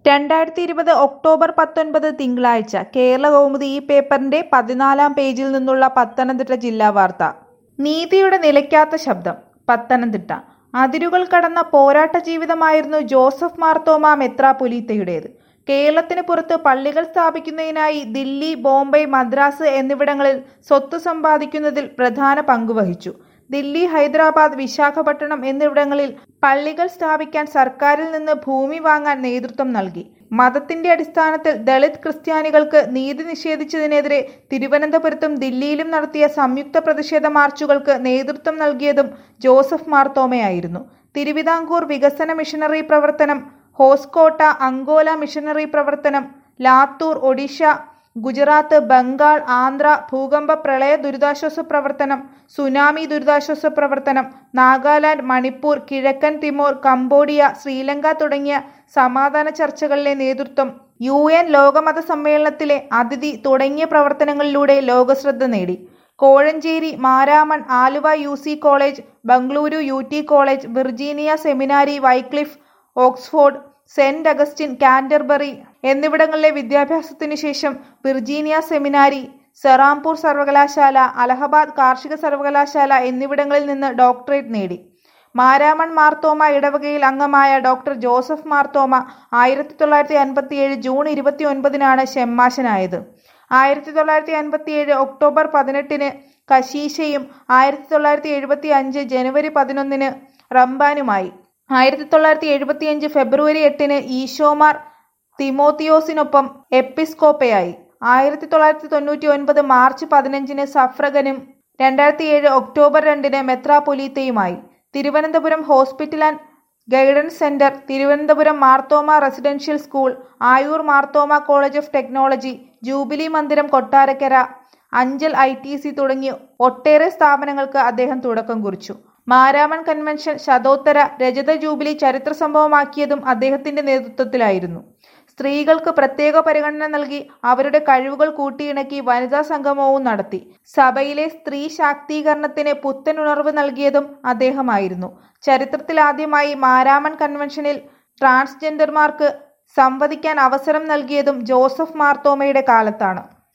രണ്ടായിരത്തി ഇരുപത് ഒക്ടോബർ പത്തൊൻപത് തിങ്കളാഴ്ച കേരള കൗമുദി ഈ പേപ്പറിന്റെ പതിനാലാം പേജിൽ നിന്നുള്ള പത്തനംതിട്ട ജില്ലാ വാർത്ത നീതിയുടെ നിലയ്ക്കാത്ത ശബ്ദം പത്തനംതിട്ട അതിരുകൾ കടന്ന പോരാട്ട ജീവിതമായിരുന്നു ജോസഫ് മാർത്തോമ മെത്രാപൊലീത്തയുടേത് കേരളത്തിന് പുറത്ത് പള്ളികൾ സ്ഥാപിക്കുന്നതിനായി ദില്ലി ബോംബെ മദ്രാസ് എന്നിവിടങ്ങളിൽ സ്വത്ത് സമ്പാദിക്കുന്നതിൽ പ്രധാന പങ്കുവഹിച്ചു ദില്ലി ഹൈദരാബാദ് വിശാഖപട്ടണം എന്നിവിടങ്ങളിൽ പള്ളികൾ സ്ഥാപിക്കാൻ സർക്കാരിൽ നിന്ന് ഭൂമി വാങ്ങാൻ നേതൃത്വം നൽകി മതത്തിന്റെ അടിസ്ഥാനത്തിൽ ദളിത് ക്രിസ്ത്യാനികൾക്ക് നീതി നിഷേധിച്ചതിനെതിരെ തിരുവനന്തപുരത്തും ദില്ലിയിലും നടത്തിയ സംയുക്ത പ്രതിഷേധ മാർച്ചുകൾക്ക് നേതൃത്വം നൽകിയതും ജോസഫ് മാർത്തോമയായിരുന്നു തിരുവിതാംകൂർ വികസന മിഷനറി പ്രവർത്തനം ഹോസ്കോട്ട അങ്കോല മിഷനറി പ്രവർത്തനം ലാത്തൂർ ഒഡീഷ ഗുജറാത്ത് ബംഗാൾ ആന്ധ്ര ഭൂകമ്പ പ്രളയ ദുരിതാശ്വാസ പ്രവർത്തനം സുനാമി ദുരിതാശ്വാസ പ്രവർത്തനം നാഗാലാൻഡ് മണിപ്പൂർ കിഴക്കൻ തിമോർ കംബോഡിയ ശ്രീലങ്ക തുടങ്ങിയ സമാധാന ചർച്ചകളിലെ നേതൃത്വം യു എൻ ലോകമത സമ്മേളനത്തിലെ അതിഥി തുടങ്ങിയ പ്രവർത്തനങ്ങളിലൂടെ ലോകശ്രദ്ധ നേടി Kozhencherry Maramon Aluva U C college Bengaluru U T college Virginia seminary Wycliffe Oxford saint Augustine Canterbury എന്നിവിടങ്ങളിലെ വിദ്യാഭ്യാസത്തിനു ശേഷം വിർജീനിയ സെമിനാരി സെറാംപൂർ സർവകലാശാല അലഹബാദ് കാർഷിക സർവകലാശാല എന്നിവിടങ്ങളിൽ നിന്ന് ഡോക്ടറേറ്റ് നേടി മാരാമൺ മാർത്തോമ ഇടവകയിൽ അംഗമായ ഡോക്ടർ ജോസഫ് മാർത്തോമ ആയിരത്തി തൊള്ളായിരത്തി അൻപത്തിയേഴ് ജൂൺ ഇരുപത്തി ഒൻപതിനാണ് ഷെമ്മാശനായത് ആയിരത്തി തൊള്ളായിരത്തി അൻപത്തിയേഴ് ഒക്ടോബർ പതിനെട്ടിന് കശീശയും ആയിരത്തി തൊള്ളായിരത്തി എഴുപത്തി അഞ്ച് ജനുവരി പതിനൊന്നിന് റംബാനുമായി ആയിരത്തി തൊള്ളായിരത്തി എഴുപത്തിയഞ്ച് ഫെബ്രുവരി എട്ടിന് ഈശോമാർ തിമോത്തിയോസിനൊപ്പം എപ്പിസ്കോപ്പയായി ആയിരത്തി തൊള്ളായിരത്തി തൊണ്ണൂറ്റി ഒൻപത് മാർച്ച് പതിനഞ്ചിന് സഫ്രഗനും രണ്ടായിരത്തി ഏഴ് ഒക്ടോബർ രണ്ടിന് മെത്രാപൊലീത്തയുമായി Thiruvananthapuram hospital and guidance centre Thiruvananthapuram Marthoma residential school Ayur Marthoma college of technology jubilee മന്ദിരം Kottarakkara Anchal I T C തുടങ്ങി ഒട്ടേറെ സ്ഥാപനങ്ങൾക്ക് അദ്ദേഹം തുടക്കം കുറിച്ചു മാരാമൺ കൺവെൻഷൻ ശതോത്തര രജത ജൂബിലി ചരിത്ര സംഭവമാക്കിയതും അദ്ദേഹത്തിന്റെ നേതൃത്വത്തിലായിരുന്നു സ്ത്രീകൾക്ക് പ്രത്യേക പരിഗണന നൽകി അവരുടെ കഴിവുകൾ കൂട്ടിയിണക്കി വനിതാ സംഗമവും നടത്തി സഭയിലെ സ്ത്രീ ശാക്തീകരണത്തിന് പുത്തൻ ഉണർവ് നൽകിയതും അദ്ദേഹമായിരുന്നു ചരിത്രത്തിലാദ്യമായി മാരാമൺ കൺവെൻഷനിൽ ട്രാൻസ്ജെൻഡർമാർക്ക് സംവദിക്കാൻ അവസരം നൽകിയതും ജോസഫ് മാർത്തോമയുടെ കാലത്താണ്